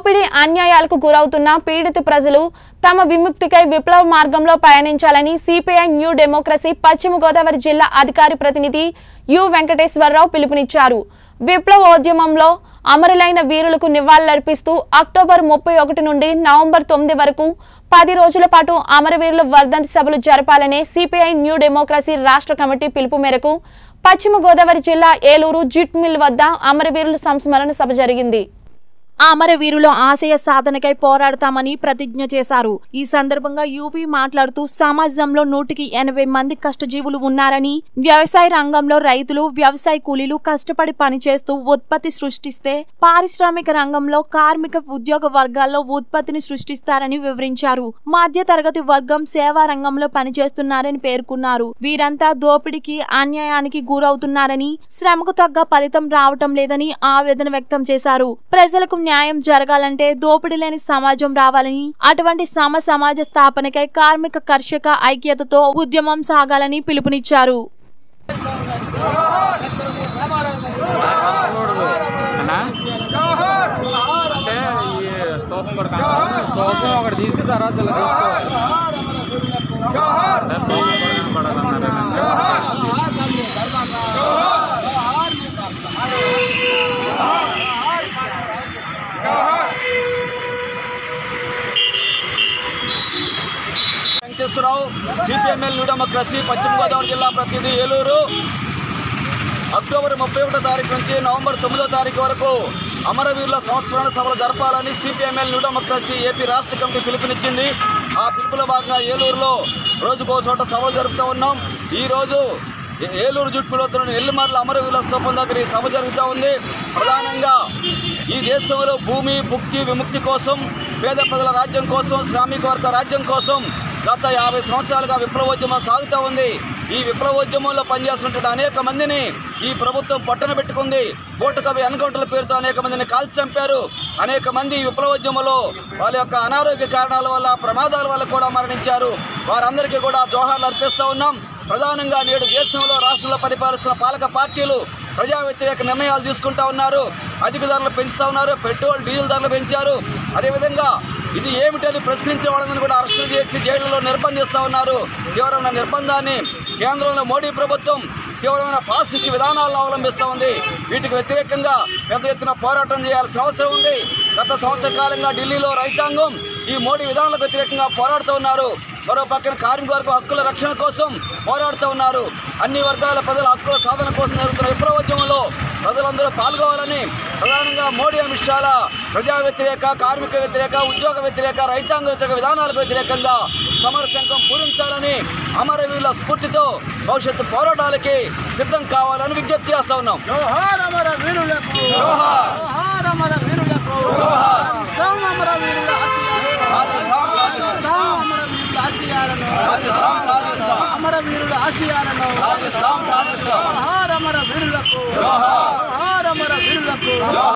దోపిడీ అన్యాయాలకు గురవుతున్న పీడిత ప్రజలు తమ విముక్తికై విప్లవ మార్గంలో పయనించాలని సిపిఐ న్యూ డెమోక్రసీ పశ్చిమ గోదావరి జిల్లా అధికారి ప్రతినిధి యు వెంకటేశ్వరరావు పిలుపునిచ్చారు విప్లవోద్యమంలో అమరులైన వీరులకు నివాళులర్పిస్తూ అక్టోబర్ ముప్పై ఒకటి నుండి నవంబర్ తొమ్మిది వరకు పది రోజుల పాటు అమరవీరుల వర్ధంతి సభలు జరపాలనే సిపిఐ న్యూ డెమోక్రసీ రాష్ట్ర కమిటీ పిలుపు మేరకు పశ్చిమ గోదావరి జిల్లా ఏలూరు జిట్ మిల్ వద్ద అమరవీరుల సంస్మరణ సభ జరిగింది అమరవీరుల ఆశయ సాధనకై పోరాడతామని ప్రతిజ్ఞ చేశారు ఈ సందర్భంగా యూపీ మాట్లాడుతూ సమాజంలో నూటికి ఎనభై మంది కష్టజీవులు ఉన్నారని వ్యవసాయ రంగంలో రైతులు వ్యవసాయ కూలీలు కష్టపడి పనిచేస్తూ ఉత్పత్తి సృష్టిస్తే పారిశ్రామిక రంగంలో కార్మిక ఉద్యోగ వర్గాల్లో ఉత్పత్తిని సృష్టిస్తారని వివరించారు మధ్య తరగతి వర్గం సేవా రంగంలో పనిచేస్తున్నారని పేర్కొన్నారు వీరంతా దోపిడీకి అన్యాయానికి గురవుతున్నారని శ్రమకు తగ్గ ఫలితం రావటం లేదని ఆవేదన వ్యక్తం చేశారు ప్రజలకు న్యాయం జరగాలంటే దోపిడీ లేని సమాజం రావాలని అటువంటి సమ సమాజ స్థాపనకై కార్మిక కర్షక ఐక్యతతో ఉద్యమం సాగాలని పిలుపునిచ్చారు అన్నా అంటే ఈ స్తూపం కూడా కనపడదు. స్తూపం ఒకటి తీసి తర్వాత ఇలా తీసుకోవాలి అంటే స్తూపం కూడా కనపడాలన్నారు వెంకటేశ్వరరావు సిపిఎంఎల్ న్యూ డెమోక్రసీ పశ్చిమ గోదావరి జిల్లా ప్రతినిధి ఏలూరు అక్టోబర్ ముప్పై ఒకటో తారీఖు నుంచి నవంబర్ తొమ్మిదో తారీఖు వరకు అమరవీరుల సంస్మరణ సభలు జరపాలని సిపిఎంఎల్ న్యూ డెమోక్రసీ ఏపీ రాష్ట్ర కమిటీ పిలుపునిచ్చింది ఆ పిలుపులో భాగంగా ఏలూరులో రోజుకో చోట సభలు జరుపుతూ ఉన్నాం ఈరోజు ఏ- ఏలూరు జుట్టులోని ఎల్లుమర్ల అమరవీరుల స్తూపం దగ్గర ఈ సభ జరుగుతూ ఉంది ప్రధానంగా ఈ దేశంలో భూమి భుక్తి విముక్తి కోసం పేద ప్రజల రాజ్యం కోసం శ్రామిక వర్గ రాజ్యం కోసం గత యాభై సంవత్సరాలుగా విప్లవోద్యమం సాగుతూ ఉంది ఈ విప్లవోద్యమంలో పనిచేస్తున్నటువంటి అనేక మందిని ఈ ప్రభుత్వం పట్టణ పెట్టుకుంది బోటుకవి ఎన్కౌంటర్ల పేరుతో అనేక మందిని కాల్చి చంపారు అనేక మంది ఈ విప్లవోద్యమంలో వాళ్ళ యొక్క అనారోగ్య కారణాల వల్ల ప్రమాదాల వల్ల కూడా మరణించారు వారందరికీ కూడా జోహార్లు అర్పిస్తూ ఉన్నాం ప్రధానంగా నేడు దేశంలో రాష్ట్రంలో పరిపాలిస్తున్న పాలక పార్టీలు ప్రజా వ్యతిరేక నిర్ణయాలు తీసుకుంటా ఉన్నారు అధిక ధరలు పెంచుతా ఉన్నారు పెట్రోల్ డీజిల్ ధరలు పెంచారు అదేవిధంగా ఇది ఏమిటని ప్రశ్నించే వాళ్ళని కూడా అరెస్టులు చేసి జైళ్లలో నిర్బంధిస్తూ ఉన్నారు తీవ్రమైన నిర్బంధాన్ని కేంద్రంలో మోడీ ప్రభుత్వం తీవ్రమైన ఫాసిస్ట్ విధానాలను అవలంబిస్తూ ఉంది వీటికి వ్యతిరేకంగా పెద్ద ఎత్తున పోరాటం చేయాల్సిన అవసరం ఉంది గత సంవత్సర కాలంగా ఢిల్లీలో రైతాంగం ఈ మోడీ విధానాలకు వ్యతిరేకంగా పోరాడుతూ ఉన్నారు మరో పక్కన కార్మిక వర్గం హక్కుల రక్షణ కోసం పోరాడుతూ ఉన్నారు అన్ని వర్గాల ప్రజల హక్కుల సాధన కోసం జరుగుతున్న విప్లవోద్యమంలో ప్రజలందరూ పాల్గొవాలని ప్రధానంగా మోడీ అమిత్ షాల ప్రజా వ్యతిరేక కార్మిక వ్యతిరేక ఉద్యోగ వ్యతిరేక రైతాంగ వ్యతిరేక విధానాలకు వ్యతిరేకంగా సమర శంఖం పూరించాలని అమరవీరుల స్ఫూర్తితో భవిష్యత్తు పోరాటాలకి సిద్ధం కావాలని విజ్ఞప్తి చేస్తా ఉన్నాం జోహార్ అమర వీరులకు జోహార్ అమర వీరులకు ఇస్తాం అమర వీరుల ఆశయాలను ఇస్తాం అమర వీరుల ఆశయాలను అమర వీరుల ఆశయాలను జోహార్ అమర వీరులకు జోహార్ అమర వీరులకు